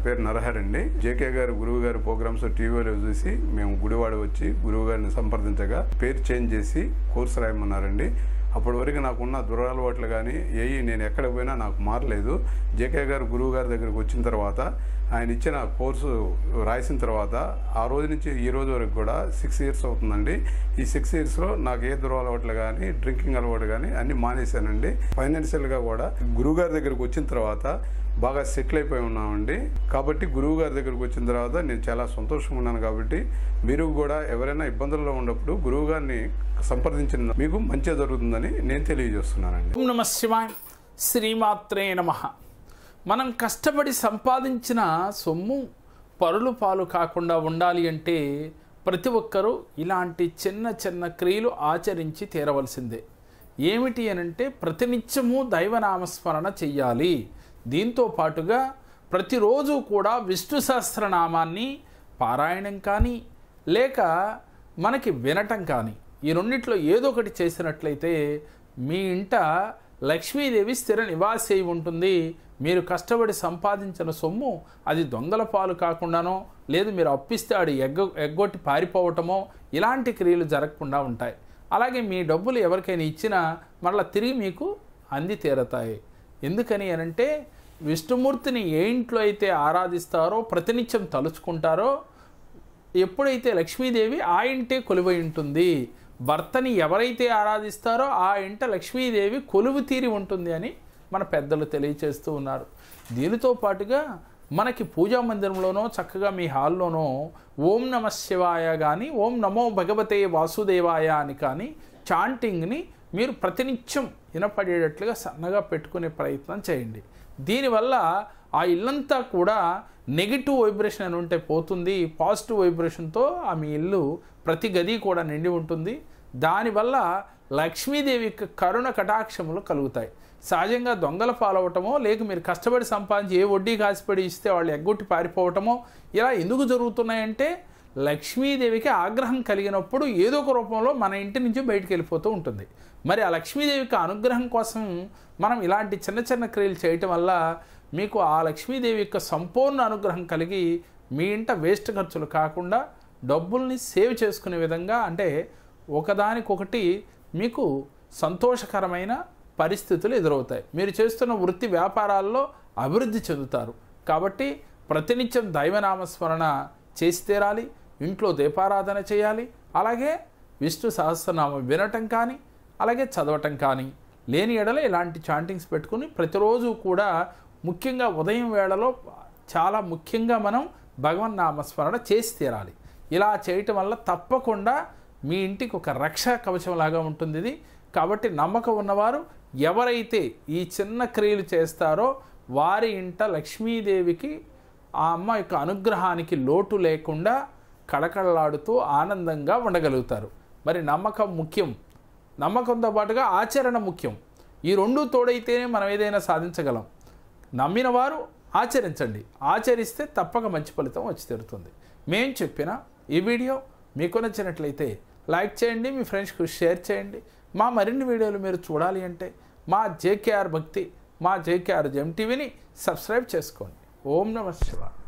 పేరు నరహర్ అండి జేకే గారు గురువు గారి ప్రోగ్రామ్స్ టీవీలో చూసి మేము గుడివాడ వచ్చి గురువు గారిని సంప్రదించగా పేరు చేంజ్ చేసి కోర్సు రాయమన్నారండి అప్పటి వరకు నాకున్న దురలవాట్లు కానీ ఏవి నేను ఎక్కడ పోయినా నాకు మారలేదు జేకే గారు గురువు గారి దగ్గరికి వచ్చిన తర్వాత ఆయన ఇచ్చిన కోర్సు రాసిన తర్వాత ఆ రోజు నుంచి ఈ రోజు వరకు కూడా సిక్స్ ఇయర్స్ అవుతుందండి ఈ సిక్స్ ఇయర్స్లో నాకు ఏ దురలవాట్లు కానీ డ్రింకింగ్ అలవాటు కానీ అన్నీ మానేశానండి ఫైనాన్షియల్గా కూడా గురువు గారి దగ్గరికి వచ్చిన తర్వాత బాగా సెటిల్ అయిపోయి ఉన్నామండి కాబట్టి గురువు గారి దగ్గరికి వచ్చిన తర్వాత నేను చాలా సంతోషంగా ఉన్నాను కాబట్టి మీరు కూడా ఎవరైనా ఇబ్బందుల్లో ఉన్నప్పుడు గురువు గారిని సంప్రదించిన మీకు మంచిగా జరుగుతుందని నేను తెలియజేస్తున్నానండి ఓం నమ శివాయ శ్రీమాత్రే నమ మనం కష్టపడి సంపాదించిన సొమ్ము పరులు పాలు కాకుండా ఉండాలి అంటే ప్రతి ఒక్కరూ ఇలాంటి చిన్న చిన్న క్రియలు ఆచరించి తీరవలసిందే ఏమిటి అనంటే ప్రతినిత్యము దైవనామస్మరణ చెయ్యాలి దీంతో పాటుగా ప్రతిరోజు కూడా విష్ణు సహస్రనామాన్ని పారాయణం కానీ లేక మనకి వినటం కానీ ఈ రెండిట్లో ఏదో ఒకటి చేసినట్లయితే మీ ఇంట లక్ష్మీదేవి స్థిర నివాసి అయి ఉంటుంది మీరు కష్టపడి సంపాదించిన సొమ్ము అది దొంగల పాలు కాకుండానో లేదు మీరు అప్పిస్తే ఆడు ఎగ్గ ఎగ్గొట్టి పారిపోవటమో ఇలాంటి క్రియలు జరగకుండా ఉంటాయి అలాగే మీ డబ్బులు ఎవరికైనా ఇచ్చినా మళ్ళీ తిరిగి మీకు అంది తీరతాయి ఎందుకని అనంటే విష్ణుమూర్తిని ఏ ఇంట్లో అయితే ఆరాధిస్తారో ప్రతినిత్యం తలుచుకుంటారో ఎప్పుడైతే లక్ష్మీదేవి ఆ ఇంటే కొలువై ఉంటుంది భర్తని ఎవరైతే ఆరాధిస్తారో ఆ ఇంట లక్ష్మీదేవి కొలువు తీరి ఉంటుంది అని మన పెద్దలు తెలియచేస్తూ ఉన్నారు దీనితో పాటుగా మనకి పూజా మందిరంలోనో చక్కగా మీ హాల్లోనో ఓం నమ శివాయ కానీ ఓం నమో భగవతే వాసుదేవాయ అని కానీ చాంటింగ్ని మీరు ప్రతినిత్యం వినపడేటట్లుగా సన్నగా పెట్టుకునే ప్రయత్నం చేయండి దీనివల్ల ఆ ఇల్లంతా కూడా నెగిటివ్ వైబ్రేషన్ అని ఉంటే పోతుంది పాజిటివ్ వైబ్రేషన్తో ఆ మీ ఇల్లు ప్రతి గది కూడా నిండి ఉంటుంది దానివల్ల లక్ష్మీదేవి యొక్క కరుణ కటాక్షములు కలుగుతాయి సహజంగా దొంగల పాలవటమో లేక మీరు కష్టపడి సంపాదించి ఏ వడ్డీ కాసిపడి ఇస్తే వాళ్ళు ఎగ్గొట్టి పారిపోవటమో ఇలా ఎందుకు జరుగుతున్నాయంటే లక్ష్మీదేవికి ఆగ్రహం కలిగినప్పుడు ఏదో ఒక రూపంలో మన ఇంటి నుంచి బయటికి వెళ్ళిపోతూ ఉంటుంది మరి ఆ లక్ష్మీదేవికి అనుగ్రహం కోసం మనం ఇలాంటి చిన్న చిన్న క్రియలు చేయటం వల్ల మీకు ఆ లక్ష్మీదేవి యొక్క సంపూర్ణ అనుగ్రహం కలిగి మీ ఇంట వేస్ట్ ఖర్చులు కాకుండా డబ్బుల్ని సేవ్ చేసుకునే విధంగా అంటే ఒకదానికొకటి మీకు సంతోషకరమైన పరిస్థితులు ఎదురవుతాయి మీరు చేస్తున్న వృత్తి వ్యాపారాల్లో అభివృద్ధి చెందుతారు కాబట్టి ప్రతినిత్యం దైవనామస్మరణ చేసి తీరాలి ఇంట్లో దీపారాధన చేయాలి అలాగే విష్ణు సహస్రనామం వినటం కానీ అలాగే చదవటం కానీ లేని ఎడల ఇలాంటి చాంటింగ్స్ పెట్టుకుని ప్రతిరోజు కూడా ముఖ్యంగా ఉదయం వేళలో చాలా ముఖ్యంగా మనం భగవన్ నామస్మరణ చేసి తీరాలి ఇలా చేయటం వల్ల తప్పకుండా మీ ఇంటికి ఒక రక్షా కవచంలాగా ఉంటుంది ఇది కాబట్టి నమ్మకం ఉన్నవారు ఎవరైతే ఈ చిన్న క్రియలు చేస్తారో వారి ఇంట లక్ష్మీదేవికి ఆ అమ్మ యొక్క అనుగ్రహానికి లోటు లేకుండా కళకళలాడుతూ ఆనందంగా ఉండగలుగుతారు మరి నమ్మకం ముఖ్యం నమ్మకంతో పాటుగా ఆచరణ ముఖ్యం ఈ రెండు తోడైతేనే మనం ఏదైనా సాధించగలం నమ్మిన వారు ఆచరించండి ఆచరిస్తే తప్పక మంచి ఫలితం వచ్చి తీరుతుంది మేం చెప్పిన ఈ వీడియో మీకు నచ్చినట్లయితే లైక్ చేయండి మీ ఫ్రెండ్స్కి షేర్ చేయండి మా మరిన్ని వీడియోలు మీరు చూడాలి అంటే మా జేకేఆర్ భక్తి మా జేకేఆర్ జెమ్ టీవీని సబ్స్క్రైబ్ చేసుకోండి ఓం నమ శివాయ